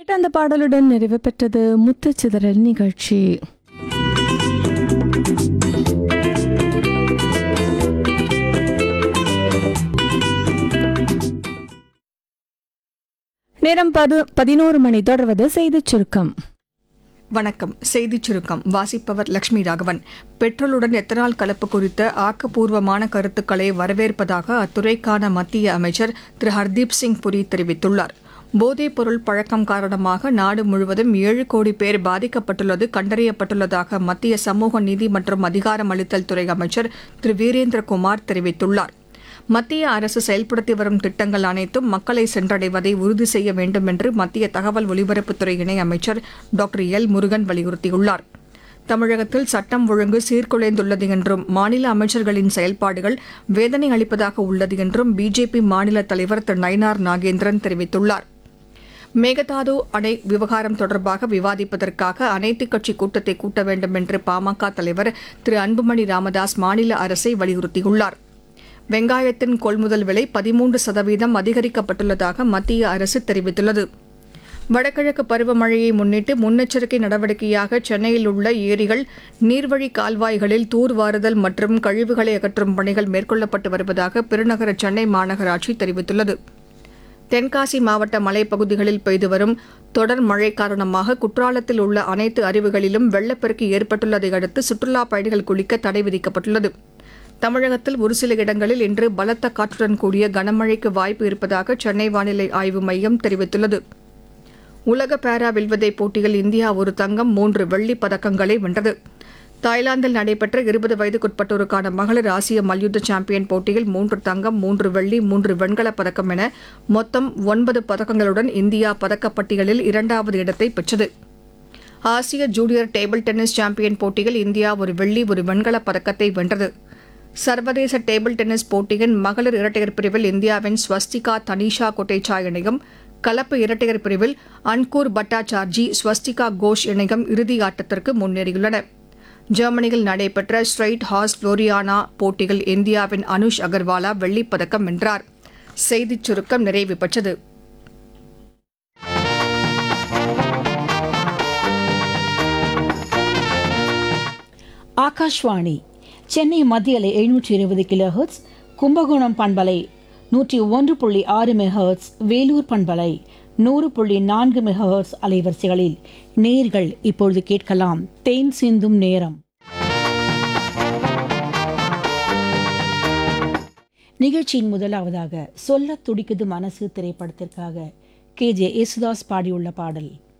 கேட்ட அந்த பாடலுடன் நிறைவு பெற்றது முத்துச்சிதறல் நிகழ்ச்சி நேரம் பது பதினோரு மணி தொடர்வது செய்திச் சுருக்கம் வணக்கம் செய்திச் சுருக்கம் வாசிப்பவர் லட்சுமி ராகவன் பெட்ரோலுடன் எத்தனால் கலப்பு குறித்த ஆக்கப்பூர்வமான கருத்துக்களை வரவேற்பதாக அத்துறைக்கான மத்திய அமைச்சர் திரு ஹர்தீப் சிங் புரி தெரிவித்துள்ளார் போதைப் பொருள் பழக்கம் காரணமாக நாடு முழுவதும் ஏழு கோடி பேர் பாதிக்கப்பட்டுள்ளது கண்டறியப்பட்டுள்ளதாக மத்திய சமூக நீதி மற்றும் அதிகாரமளித்தல் துறை அமைச்சர் திரு வீரேந்திரகுமார் தெரிவித்துள்ளார் மத்திய அரசு செயல்படுத்தி வரும் திட்டங்கள் அனைத்தும் மக்களை சென்றடைவதை உறுதி செய்ய வேண்டும் என்று மத்திய தகவல் ஒலிபரப்புத்துறை இணை அமைச்சர் டாக்டர் எல் முருகன் வலியுறுத்தியுள்ளார் தமிழகத்தில் சட்டம் ஒழுங்கு சீர்குலைந்துள்ளது என்றும் மாநில அமைச்சர்களின் செயல்பாடுகள் வேதனை அளிப்பதாக உள்ளது என்றும் பிஜேபி மாநில தலைவர் திரு நயினார் நாகேந்திரன் தெரிவித்துள்ளார் மேகதாது அணை விவகாரம் தொடர்பாக விவாதிப்பதற்காக அனைத்துக் கட்சி கூட்டத்தை கூட்ட வேண்டும் என்று பாமக தலைவர் திரு அன்புமணி ராமதாஸ் மாநில அரசை வலியுறுத்தியுள்ளார் வெங்காயத்தின் கொள்முதல் விலை பதிமூன்று சதவீதம் அதிகரிக்கப்பட்டுள்ளதாக மத்திய அரசு தெரிவித்துள்ளது வடகிழக்கு பருவமழையை முன்னிட்டு முன்னெச்சரிக்கை நடவடிக்கையாக சென்னையில் உள்ள ஏரிகள் நீர்வழி கால்வாய்களில் தூர்வாறுதல் மற்றும் கழிவுகளை அகற்றும் பணிகள் மேற்கொள்ளப்பட்டு வருவதாக பெருநகர சென்னை மாநகராட்சி தெரிவித்துள்ளது தென்காசி மாவட்ட மலைப்பகுதிகளில் பெய்து வரும் தொடர் மழை காரணமாக குற்றாலத்தில் உள்ள அனைத்து அருவிகளிலும் வெள்ளப்பெருக்கு ஏற்பட்டுள்ளதை அடுத்து சுற்றுலாப் பயணிகள் குளிக்க தடை விதிக்கப்பட்டுள்ளது தமிழகத்தில் ஒரு சில இடங்களில் இன்று பலத்த காற்றுடன் கூடிய கனமழைக்கு வாய்ப்பு இருப்பதாக சென்னை வானிலை ஆய்வு மையம் தெரிவித்துள்ளது உலக பேரா வில்வித்தை போட்டியில் இந்தியா ஒரு தங்கம் மூன்று வெள்ளிப் பதக்கங்களை வென்றது தாய்லாந்தில் நடைபெற்ற இருபது வயதுக்குட்பட்டோருக்கான மகளிர் ஆசிய மல்யுத்த சாம்பியன் போட்டியில் மூன்று தங்கம் மூன்று வெள்ளி மூன்று வெண்கலப் பதக்கம் என மொத்தம் ஒன்பது பதக்கங்களுடன் இந்தியா பதக்கப்பட்டியலில் இரண்டாவது இடத்தை பெற்றது ஆசிய ஜூனியர் டேபிள் டென்னிஸ் சாம்பியன் போட்டியில் இந்தியா ஒரு வெள்ளி ஒரு வெண்கலப் பதக்கத்தை வென்றது சர்வதேச டேபிள் டென்னிஸ் போட்டியின் மகளிர் இரட்டையர் பிரிவில் இந்தியாவின் ஸ்வஸ்திகா தனிஷா கொட்டேச்சா இணையும் கலப்பு இரட்டையர் பிரிவில் அன்கூர் பட்டாச்சார்ஜி ஸ்வஸ்திகா கோஷ் இணையம் இறுதி ஆட்டத்திற்கு முன்னேறியுள்ளன ஜெர்மனியில் நடைபெற்ற ஸ்ட்ரைட் ஹார்ஸ் ஃப்ளோரியானா போட்டியில் இந்தியாவின் அனுஷ் அகர்வாலா வெள்ளிப் பதக்கம் வென்றார் செய்திச் சுருக்கம் நிறைவு பெற்றது ஆகாஷ்வாணி சென்னை மத்திய அலை எழுநூற்றி இருபது கிலோஹெர்ட்ஸ் கும்பகோணம் பண்பலை நூற்றி ஒன்று புள்ளி ஆறு மெகாஹெர்ட்ஸ் வேலூர் பண்பலை நூறு புள்ளி நான்கு மெகாஹெர்ட்ஸ் அலைவரிசைகளில் நேர்கள் இப்பொழுது கேட்கலாம் தேன் சிந்தும் நேரம் நிகழ்ச்சியின் முதலாவதாக சொல்லத் துடிக்குது மனசு திரைப்படத்திற்காக கே ஜே யேசுதாஸ் பாடியுள்ள பாடல்